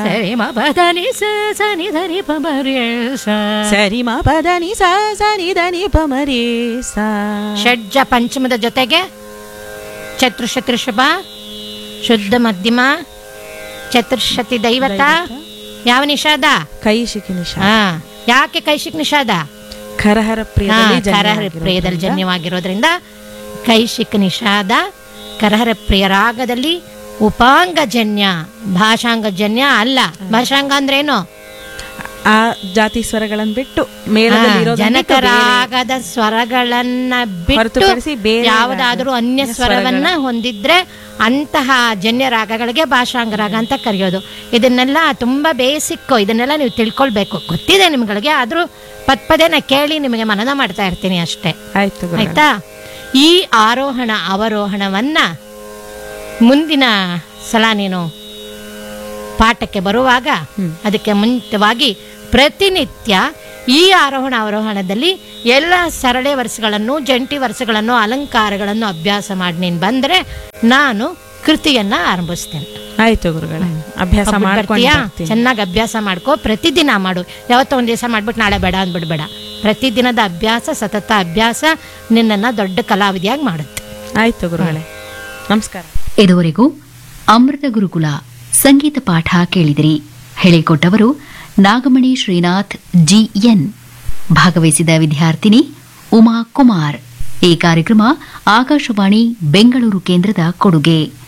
ಸರಿ ಮ ಪದನಿ ಸ ಸನಿ ಧನಿ ಪ ಮರಿ ಸ ಸರಿ ಮ ಪದನಿ ಸ ಸನಿ ಧನಿ ಪ ಮರಿ ಸ ಷಡ್ಜ ಪಂಚಮದ ಜೊತೆಗೆ ಚತುರ್ಶತೃಷಭ ಶುದ್ಧ ಮಧ್ಯಮ ಚತುರ್ಶತಿ ದೈವತ ಯಾವ ನಿಷಾದ ಕೈಶಿಕಿ ನಿಶಾ ಹಾ ಯಾಕೆ ಕೈಶಿಕ್ ನಿಷಾದ ಖರಹರ ಹಾ, ಪ್ರಿಯದಲ್ಲಿ ಕರಹರ ಪ್ರಿಯದಲ್ಲಿ ಜನ್ಯವಾಗಿರೋದ್ರಿಂದ ಕೈಶಿಕ್ ನಿಷಾದ ಕರಹರ ಪ್ರಿಯ ರಾಗದಲ್ಲಿ ಉಪಾಂಗಜನ್ಯ ಭಾಷಾಂಗಜನ್ಯ ಅಲ್ಲ ಭಾಷಾಂಗ ಅಂದ್ರೆ ಏನು ಆ ಜಾತಿ ಸ್ವರಗಳನ್ನು ಬಿಟ್ಟು ಮೇಳದಲ್ಲಿ ಹಾ, ಇರೋದನ್ನ ಬಿಟ್ಟು ಬೇರೆ- ಜನಕರಾಗದ ಸ್ವರಗಳನ್ನ ಬಿಟ್ಟು ಹೊರತುಪಡಿಸಿ ಬೇರೆ ಯಾವುದಾದ್ರೂ ಅನ್ಯ ಸ್ವರವನ್ನ ಹೊಂದಿದ್ರೆ ಅಂತಹ ಜನ್ಯ ರಾಗಗಳಿಗೆ ಭಾಷಾಂಗ ರಾಗ ಅಂತ ಕರೆಯೋದು ಇದನ್ನೆಲ್ಲ ತುಂಬಾ ಬೇಸಿಕ್ ಇದನ್ನೆಲ್ಲ ನೀವು ತಿಳ್ಕೊಳ್ಬೇಕು ಗೊತ್ತಿದೆ ನಿಮ್ಗಳಿಗೆ ಆದ್ರೂ ಪದ್ ಪದೇ ನಾ ಕೇಳಿ ನಿಮಗೆ ಮನನ ಮಾಡ್ತಾ ಇರ್ತೀನಿ ಅಷ್ಟೇ ಆಯ್ತು ಗುರುಗಳೇ. ಆಯ್ತಾ ಈ ಆರೋಹಣ ಅವರೋಹಣವನ್ನ ಮುಂದಿನ ಸಲ ನೀನು ಪಾಠಕ್ಕೆ ಬರುವಾಗ ಅದಕ್ಕೆ ಮುಂಚಿತವಾಗಿ ಪ್ರತಿನಿತ್ಯ ಈ ಆರೋಹಣ ಅವರೋಹಣದಲ್ಲಿ ಎಲ್ಲ ಸರಳೆ ವರ್ಷಗಳನ್ನು ಜಂಟಿ ವರ್ಷಗಳನ್ನು ಅಲಂಕಾರಗಳನ್ನು ಅಭ್ಯಾಸ ಮಾಡಿ ನೀನು ಬಂದರೆ ನಾನು ಕೃತಿಯನ್ನ ಆರಂಭಿಸ್ತೇನೆ ಆಯ್ತು ಗುರುಗಳೇ ಅಭ್ಯಾಸ ಒಬ್ಬಿಟ್ಟು ಮಾಡ್ಕೊಂಡು ಬರ್ತೀಯಾ? ಬರ್ತೀನಿ. ಚೆನ್ನಾಗಿ ಅಭ್ಯಾಸ ಮಾಡ್ಕೋ ಪ್ರತಿದಿನ ಮಾಡು ಯಾವತ್ತೋ ಒಂದು ದಿವಸ ಮಾಡ್ಬಿಟ್ಟು ನಾಳೆ ಬೇಡ ಅಂದ್ಬಿಡ್ಬೇಡ ಪ್ರತಿದಿನದ ಅಭ್ಯಾಸ ಸತತ ಅಭ್ಯಾಸ ನಿನ್ನನ್ನು ದೊಡ್ಡ ಕಲಾವಿದೆಯಾಗಿ ಮಾಡುತ್ತೆ ಆಯ್ತು ಗುರುಗಳೇ ನಮಸ್ಕಾರ ಇದುವರೆಗೂ ಅಮೃತ ಗುರುಕುಲ ಸಂಗೀತ ಪಾಠ ಕೇಳಿದಿರಿ ಹೇಳಿಕೊಟ್ಟವರು ನಾಗಮಣಿ ಶ್ರೀನಾಥ್ ಜಿಎನ್ ಭಾಗವಹಿಸಿದ ವಿದ್ಯಾರ್ಥಿನಿ ಉಮಾ ಕುಮಾರ್ ಈ ಕಾರ್ಯಕ್ರಮ ಆಕಾಶವಾಣಿ ಬೆಂಗಳೂರು ಕೇಂದ್ರದ ಕೊಡುಗೆ